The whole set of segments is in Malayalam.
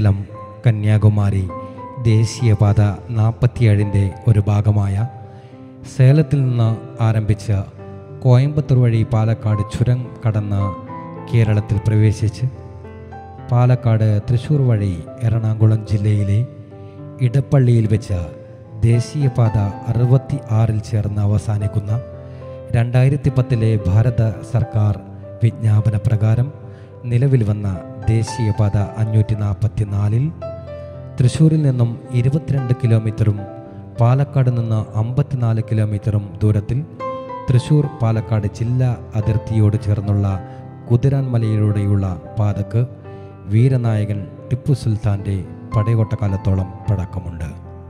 സേലം കന്യാകുമാരി ദേശീയപാത നാൽപ്പത്തിയേഴിൻ്റെ ഒരു ഭാഗമായ സേലത്തിൽ നിന്ന് ആരംഭിച്ച കോയമ്പത്തൂർ വഴി പാലക്കാട് ചുരം കടന്ന് കേരളത്തിൽ പ്രവേശിച്ച് പാലക്കാട് തൃശ്ശൂർ വഴി എറണാകുളം ജില്ലയിലെ ഇടപ്പള്ളിയിൽ വെച്ച് ദേശീയപാത അറുപത്തി ആറിൽ ചേർന്ന് അവസാനിക്കുന്ന രണ്ടായിരത്തി പത്തിലെ ഭാരത സർക്കാർ വിജ്ഞാപന പ്രകാരം നിലവിൽ വന്ന ദേശീയപാത അഞ്ഞൂറ്റി നാൽപ്പത്തി നാലിൽ തൃശ്ശൂരിൽ നിന്നും ഇരുപത്തിരണ്ട് കിലോമീറ്ററും പാലക്കാട് നിന്ന് അമ്പത്തിനാല് കിലോമീറ്ററും ദൂരത്തിൽ തൃശ്ശൂർ പാലക്കാട് ജില്ലാ അതിർത്തിയോട് ചേർന്നുള്ള കുതിരാൻമലയിലൂടെയുള്ള പാതക്ക് വീരനായകൻ ടിപ്പു സുൽത്താൻ്റെ പടയോട്ടക്കാലത്തോളം പഴക്കമുണ്ട്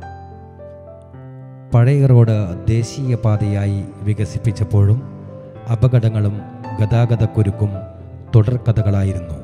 പഴയ റോഡ് ദേശീയപാതയായി വികസിപ്പിച്ചപ്പോഴും അപകടങ്ങളും ഗതാഗതക്കുരുക്കും തുടർക്കഥകളായിരുന്നു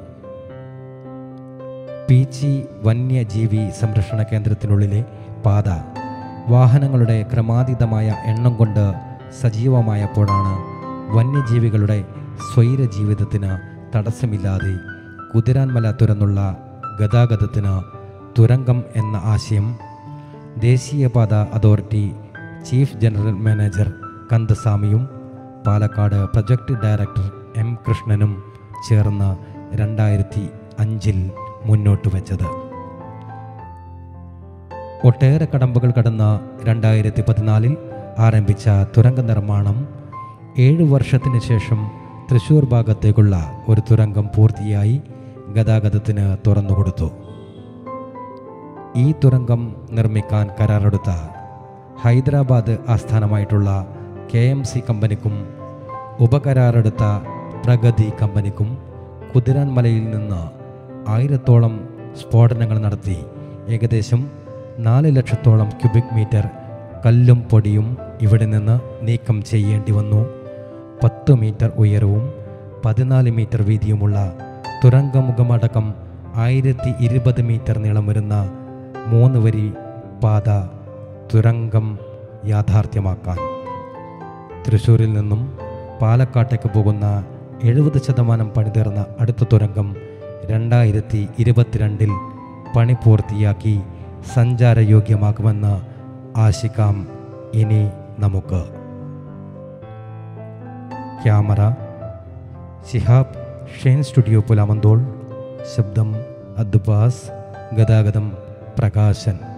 പീച്ചി വന്യജീവി സംരക്ഷണ കേന്ദ്രത്തിനുള്ളിലെ പാത വാഹനങ്ങളുടെ ക്രമാതീതമായ എണ്ണം കൊണ്ട് സജീവമായപ്പോഴാണ് വന്യജീവികളുടെ സ്വൈര ജീവിതത്തിന് തടസ്സമില്ലാതെ കുതിരാൻമല തുറന്നുള്ള ഗതാഗതത്തിന് തുരങ്കം എന്ന ആശയം ദേശീയപാത അതോറിറ്റി ചീഫ് ജനറൽ മാനേജർ കന്ദസ്വാമിയും പാലക്കാട് പ്രൊജക്ട് ഡയറക്ടർ എം കൃഷ്ണനും ചേർന്ന് രണ്ടായിരത്തി അഞ്ചിൽ മുന്നോട്ട് വെച്ചത് ഒട്ടേറെ കടമ്പകൾ കടന്ന രണ്ടായിരത്തി പതിനാലിൽ ആരംഭിച്ച തുരങ്ക നിർമ്മാണം ഏഴു വർഷത്തിന് ശേഷം തൃശൂർ ഭാഗത്തേക്കുള്ള ഒരു തുരങ്കം പൂർത്തിയായി ഗതാഗതത്തിന് തുറന്നുകൊടുത്തു ഈ തുരങ്കം നിർമ്മിക്കാൻ കരാറെടുത്ത ഹൈദരാബാദ് ആസ്ഥാനമായിട്ടുള്ള കെ എം സി കമ്പനിക്കും ഉപകരാറെടുത്ത പ്രഗതി കമ്പനിക്കും കുതിരാൻമലയിൽ നിന്ന് ആയിരത്തോളം സ്ഫോടനങ്ങൾ നടത്തി ഏകദേശം നാല് ലക്ഷത്തോളം ക്യൂബിക് മീറ്റർ കല്ലും പൊടിയും ഇവിടെ നിന്ന് നീക്കം ചെയ്യേണ്ടി വന്നു പത്ത് മീറ്റർ ഉയരവും പതിനാല് മീറ്റർ വീതിയുമുള്ള തുരങ്കമുഖമടക്കം ആയിരത്തി ഇരുപത് മീറ്റർ നീളം വരുന്ന മൂന്ന് വരി പാത തുരങ്കം യാഥാർത്ഥ്യമാക്കാൻ തൃശ്ശൂരിൽ നിന്നും പാലക്കാട്ടേക്ക് പോകുന്ന എഴുപത് ശതമാനം പണിതീർന്ന അടുത്ത തുരങ്കം രണ്ടായിരത്തി ഇരുപത്തിരണ്ടിൽ പണി പൂർത്തിയാക്കി സഞ്ചാരയോഗ്യമാക്കുമെന്ന് ആശിക്കാം ഇനി നമുക്ക് camera Shihab Shane studio Pulamanthole ശബ്ദം അദ്ബാസ് ഗതാഗതം പ്രകാശൻ